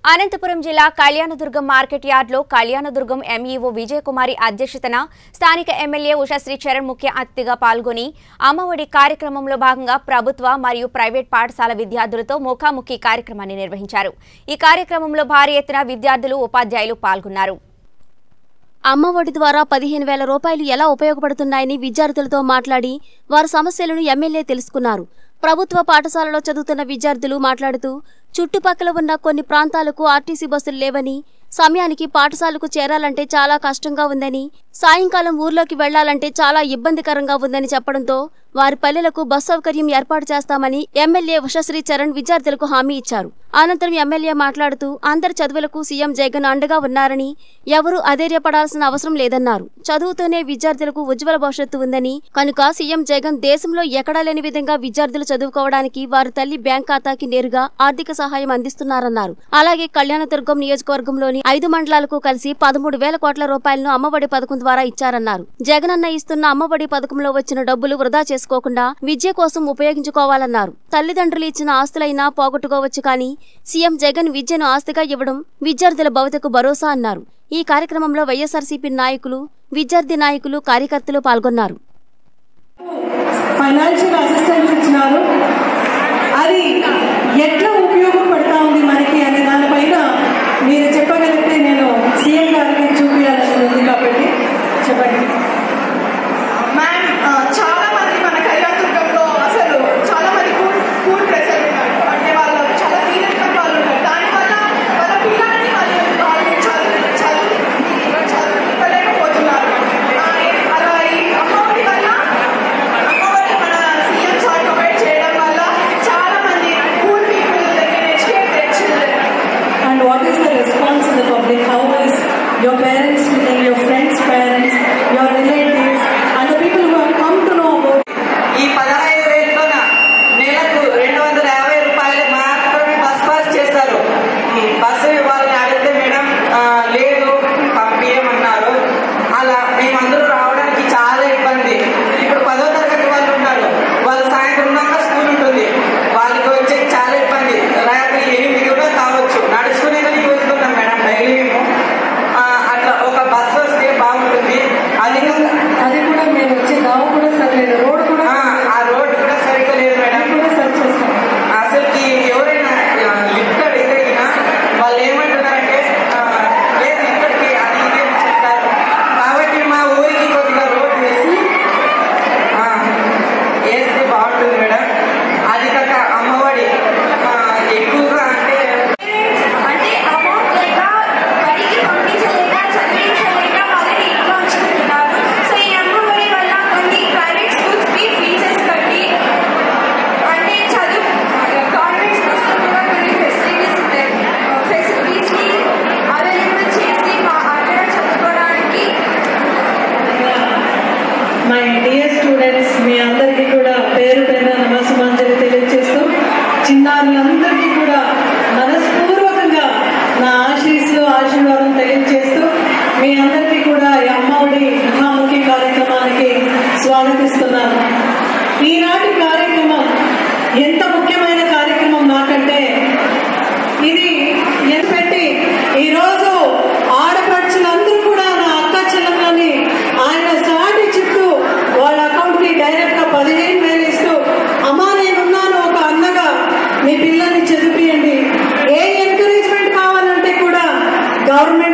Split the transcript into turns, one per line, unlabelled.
అనంతపురం జిల్లా కళ్యాణదుర్గం మార్కెట్ యార్డ్లో కళ్యాణదుర్గం ఎంఈఓ విజయకుమారి అధ్యక్షతన స్థానిక ఎమ్మెల్యే ఉషశ్రీ చరణ్ ముఖ్య అతిథిగా పాల్గొని అమ్మఒడి కార్యక్రమంలో భాగంగా ప్రభుత్వ మరియు ప్రైవేట్ పాఠశాల విద్యార్థులతో ముఖాముఖి కార్యక్రమాన్ని నిర్వహించారు ఈ కార్యక్రమంలో భారీ ఎత్తున విద్యార్థులు ఉపాధ్యాయులు పాల్గొన్నారు
అమ్మ ఒడి ద్వారా పదిహేను వేల రూపాయలు ఎలా ఉపయోగపడుతున్నాయని విద్యార్థులతో మాట్లాడి వారి సమస్యలను ఎమ్మెల్యే తెలుసుకున్నారు ప్రభుత్వ పాఠశాలలో చదువుతున్న విద్యార్థులు మాట్లాడుతూ చుట్టుపక్కల ఉన్న కొన్ని ప్రాంతాలకు ఆర్టీసీ బస్సులు లేవని సమయానికి పాఠశాలకు చేరాలంటే చాలా కష్టంగా ఉందని సాయంకాలం ఊర్లోకి వెళ్లాలంటే చాలా ఇబ్బందికరంగా ఉందని చెప్పడంతో వారి పల్లెలకు బస్ సౌకర్యం ఏర్పాటు చేస్తామని ఎమ్మెల్యే ఉషశ్రీ చరణ్ విద్యార్థులకు హామీ ఇచ్చారు అనంతరం ఎమ్మెల్యే మాట్లాడుతూ అందరి చదువులకు సీఎం జగన్ అండగా ఉన్నారని ఎవరూ అధైర్యపడాల్సిన అవసరం లేదన్నారు చదువుతూనే విద్యార్థులకు ఉజ్వల భవిష్యత్తు ఉందని కనుక సీఎం జగన్ దేశంలో ఎక్కడా లేని విధంగా విద్యార్థులు చదువుకోవడానికి వారి తల్లి బ్యాంక్ ఖాతాకి నేరుగా ఆర్థిక సహాయం అందిస్తున్నారన్నారు అలాగే కళ్యాణదుర్గం నియోజకవర్గంలోని ఐదు మండలాలకు కలిసి పదమూడు వేల కోట్ల రూపాయలను అమ్మఒడి పథకం ద్వారా ఇచ్చారన్నారు జగనన్న ఇస్తున్న అమ్మఒడి పథకంలో వచ్చిన డబ్బులు వృధా చేసుకోకుండా విద్య కోసం ఉపయోగించుకోవాలన్నారు తల్లిదండ్రులు ఇచ్చిన ఆస్తులైనా పోగొట్టుకోవచ్చు కానీ సీఎం జగన్ విద్యను ఆస్తిగా ఇవ్వడం విద్యార్థుల భవితకు భరోసా అన్నారు ఈ కార్యక్రమంలో వైఎస్ఆర్సీపీ నాయకులు విద్యార్థి నాయకులు కార్యకర్తలు పాల్గొన్నారు
ఫైనాన్షియల్ అసిస్టెన్స్ ఇచ్చినారు అది ఎట్లా ఉపయోగపడతా ఉంది మనకి అనే దానిపైన మీరు చెప్పగలిగితే నేను సీఎం గారికి చూపించాలని ఉంది కాబట్టి చెప్పండి
మ్యామ్ ఆ, చాలా మంది మన కళ్యాణదుర్గంలో అసలు చాలా మంది పూర్ పూర్ ప్రజలు ఉన్నారు అంటే వాళ్ళు చాలా తీరని వాళ్ళు ఉన్నారు దానివల్ల వాళ్ళ పిల్లల్ని వాళ్ళు వాళ్ళు చదువు చదువు చదువుకోలేకపోతున్నారు ఆ, ఏ- అలా ఈ అమ్మఒడి వల్ల అమ్మఒడి మన సీఎం సార్ ప్రొవైడ్ చేయడం వల్ల చాలా మంది పూర్ పీపుల్ దగ్గర educated children
and what is the response in the public how is your parents feeling your friends parents your relatives and the people who have come to know about
ఈ పదహైదు వేలలోన నెలకు రెండు వందల యాభై రూపాయలు మాత్రమే bus pass చేస్తారు ఈ బస్సు వాళ్ళని అడిగితే మేడం ఆ, లేదు పంపించమన్నారు అలా మేమందరూ రావడానికి చాలా ఇబ్బంది ఇప్పుడు పదో తరగతి వాళ్ళు ఉన్నారు వాళ్ళు సాయంత్రం దాకా స్కూల్ ఉంటుంది వాళ్ళకి వచ్చే చాలా ఇబ్బంది రాత్రి ఎనిమిది కూడా కావచ్చు నడుచుకునే కానీ పోతున్నాం మేడం డైలీ మేము ఆ, అట్లా ఒక బస్సు వస్తే బాగుంటుంది అధికంగా
అది కూడా మేము వచ్చే దావ కూడా సరిలేదు రోడ్ కూడా
ఆ, ఆ రోడ్డు కూడా సరిగ్గా లేదు మేడం
అది కూడా సరి చేస్తాం
అసలుకి ఎవరైనా లిఫ్ట్ అడిగినా వాళ్ళు ఏమంటున్నారంటే ఆ, లేదు ఇక్కడికి అది ఇది అని చెప్తారు కాబట్టి మా ఊరికి కొద్దిగా రోడ్ వేసి ఆ, వేస్తే బాగుంటుంది మేడం అది కాక అమ్మఒడి ఆ, ఎక్కువగా అంటే
అంటే అమౌంట్ లేక బడికి పంపించలేక చదివించలేక వాళ్ళని ఇంట్లో ఉంచుకుంటున్నారు సో ఈ అమ్మఒడి వల్ల కొన్ని ప్రైవేట్ స్కూల్స్ కి ఫీజెస్ కట్టి అంటే చదువు గవర్నమెంట్ స్కూల్స్ లో కూడా కొన్ని ఫెసిలిటీస్ ఉంటాయి ఫెసిలిటీస్ ని అవైలబుల్ చేసి మా అక్కడ చదువుకోవడానికి
మై డియర్ స్టూడెంట్స్ మీ అందరికీ కూడా పేరు పైన నమస్సుమాంజలి తెలియజేస్తూ చిన్నారులందరికీ కూడా మనస్పూర్వకంగా నా ఆశీస్సులు ఆశీర్వాదం తెలియజేస్తూ మీ అందరికీ కూడా ఈ అమ్మఒడి ముఖాముఖి కార్యక్రమానికి స్వాగతిస్తున్నాను ఈనాటి కార్యక్రమం ఎంత ముఖ్యమైన కార్యక్రమం నాకంటే ఇది ఎంత పెట్టి ఈరోజు ఆడపడుచులందరూ కూడా నా అక్క చెల్లెలని ఆయన సాటి చుట్టూ వాళ్ళ అకౌంట్ కి డైరెక్ట్ గా పదిహేను వేలు ఇస్తూ అమ్మా నేనున్నాను ఒక అన్నగా మీ పిల్లల్ని చదివియండి ఏ ఎంకరేజ్మెంట్ కావాలంటే కూడా గవర్నమెంట్